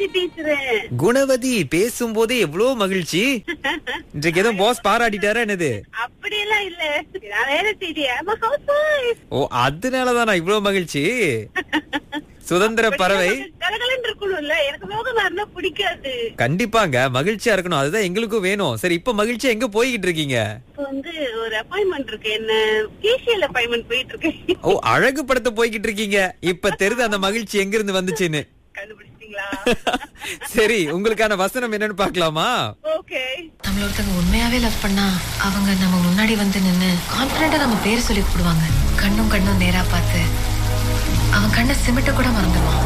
குணவதி பேசுறேன் குணவதி பேசும்போதே எவ்வளவு மகிழ்ச்சி இன்றைக்கு எதுவும் பாஸ் பாராட்டிட்டாரா என்னது அப்படியெல்லாம் இல்ல நான் வேலை செய்யறியா ஹவுஸ் ஒய்ஃப் ஓ அதனாலதான் நான் இவ்வளவு மகிழ்ச்சி சுதந்திர பறவை கலகலன்னு இருக்கணும்ல எனக்கு மோகமா இருந்தா பிடிக்காது கண்டிப்பாங்க மகிழ்ச்சியா இருக்கணும் அதுதான் எங்களுக்கும் வேணும் சரி இப்ப மகிழ்ச்சியா எங்க போய்கிட்டு இருக்கீங்க இப்ப வந்து ஒரு அப்பாயின்மெண்ட் இருக்கு என்ன கேசியல் அப்பாயின்மெண்ட் போயிட்டு இருக்கேன் ஓ அழகு படத்தை போய்கிட்டு இருக்கீங்க இப்ப தெரிது அந்த மகிழ்ச்சி எங்க இருந்து வந்துச்சுன்னு கண்டுபிடிச்சிட்டீங்களா சரி உங்களுக்கான வசனம் என்னன்னு பாக்கலாமா ஓகே நம்மள ஒருத்தவங்க உண்மையாவே லவ் பண்ணா அவங்க நம்ம முன்னாடி வந்து நின்னு கான்பிடண்டா நம்ம பேர் சொல்லி கூப்பிடுவாங்க கண்ணும் கண்ணும் நேரா பார்த்து அவன் கண்ணை சிமிட்ட கூட மறந்துடுவான்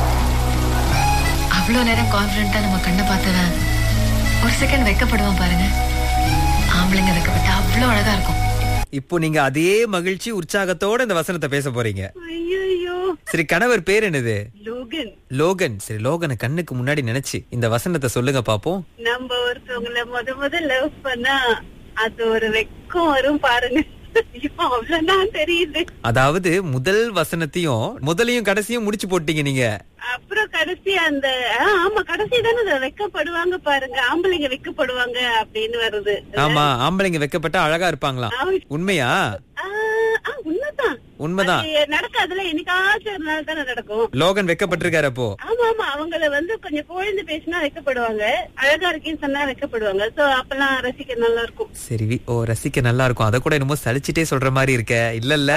அவ்வளவு நேரம் கான்பிடண்டா நம்ம கண்ணை பார்த்தவன் ஒரு செகண்ட் வெக்கப்படுவான் பாருங்க ஆம்பளைங்க வெக்கப்பட்டா அவ்வளவு அழகா இருக்கும் இப்போ நீங்க அதே மகிழ்ச்சி உற்சாகத்தோட இந்த வசனத்தை பேச போறீங்க ஐயோ சரி கணவர் பேர் என்னது லோகன் லோகன் சரி லோகனை கண்ணுக்கு முன்னாடி நினைச்சு இந்த வசனத்தை சொல்லுங்க பாப்போம் நம்ம ஒருத்தவங்கள முத முத லவ் பண்ணா அது ஒரு வெக்கம் வரும் பாருங்க ஐயோ, அவ்வளவுதான் தெரியுது அதாவது முதல் வசனத்தையும் முதலையும் கடைசியும் முடிச்சு போட்டீங்க நீங்க அப்புறம் கடைசி அந்த ஆ, ஆமா கடைசி தானே அதை வெக்கப்படுவாங்க பாருங்க ஆம்பளைங்க வெக்கப்படுவாங்க அப்படின்னு வருது ஆமா ஆம்பளைங்க வெக்கப்பட்டா அழகா இருப்பாங்களாம் ஆ, உண்மையா ஆ, ஆ, உண்மைதான் உண்மைதான் அது நடக்காதுல என்னைக்காச்சும் ஒரு நாள் தானே நடக்கும் லோகன் வெக்கப்பட்டிருக்காரு அப்போ ஆமா ஆமா அவங்கள வந்து கொஞ்சம் புகழ்ந்து பேசினா வைக்கப்படுவாங்க அழகா இருக்கேன்னு சொன்னா வைக்கப்படுவாங்க சோ அப்பெல்லாம் ரசிக்க நல்லா இருக்கும் சரி வி- ஓ ரசிக்க நல்லா இருக்கும் அத கூட என்னமோ சலிச்சிட்டே சொல்ற மாதிரி இருக்க இல்ல இல்ல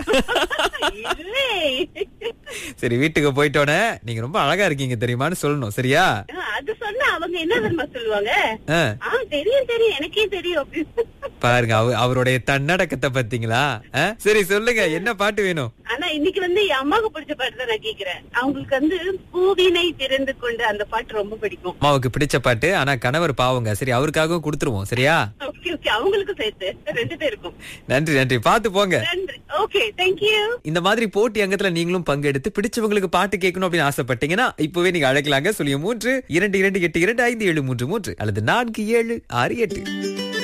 இல்லை. சரி வீட்டுக்கு போயிட்டோன்னே நீங்க ரொம்ப அழகா இருக்கீங்க தெரியுமான்னு சொல்லணும் சரியா ஆ, அது சொன்னா அவங்க என்ன தெரியுமா சொல்லுவாங்க ஆ, ஆ தெரியும் தெரியும் எனக்கே தெரியும் அப்படின்னு பாருங்க அவ- அவருடைய தன்னடக்கத்தை பாத்தீங்களா ஆ, சரி சொல்லுங்க என்ன பாட்டு வேணும் ஆனா இன்னைக்கு வந்து என் அம்மாவுக்கு பிடிச்ச பாட்டு தான் நான் கேக்குறேன் அவங்களுக்கு வந்து பூவினை திறந்து கொண்டு அந்த பாட்டு ரொம்ப பிடிக்கும் அம்மாவுக்கு பிடிச்ச பாட்டு ஆனா கணவர் பாவங்க சரி அவருக்காகவும் கொடுத்துருவோம் சரியா ஓகே ஓகே அவங்களுக்கும் சேர்த்து ரெண்டு பேருக்கும் நன்றி நன்றி பாத்து போங்க நன்றி ஓகே தேங்க்யூ இந்த மாதிரி போட்டி அங்கத்துல நீங்களும் பங்கெடுத்து பிடிச்சவங்களுக்கு பாட்டு கேட்கணும் அப்படின்னு ஆசைப்பட்டீங்கன்னா இப்பவே நீங்க அழைக்கலாங்க சொல்லிய மூன்று இரண்டு இரண்டு எட்டு இரண்டு ஐந்து ஏழு மூன்று மூன்று அல்லது நான்கு ஏழு ஆறு எட்டு